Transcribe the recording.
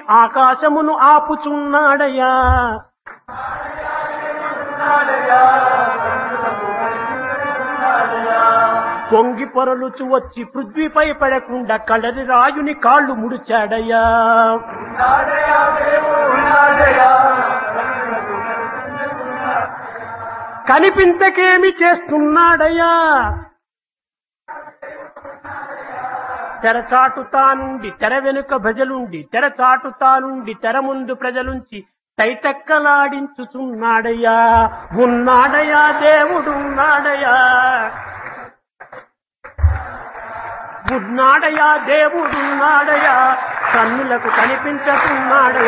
ఆకాశమును ఆపుచున్నాడయ్యా పొంగి పొరలుచు వచ్చి పృథ్వీపై పడకుండా కడరి రాయుని కాళ్ళు ముడిచాడయ్యా కనిపించకేమి చేస్తున్నాడయ్యా తెరచాటు తానుండి తెర వెనుక భజలుండి తెరచాటు తానుండి తెర ముందు ప్రజలుంచి తైతెక్కలాడించుచున్నాడయ్యా ఉన్నాడయ్యా దేవుడున్నాడయ్యా ఉన్నాడయ్యా దేవుడున్నాడయ్యా కన్నులకు కనిపించకున్నాడయ్యా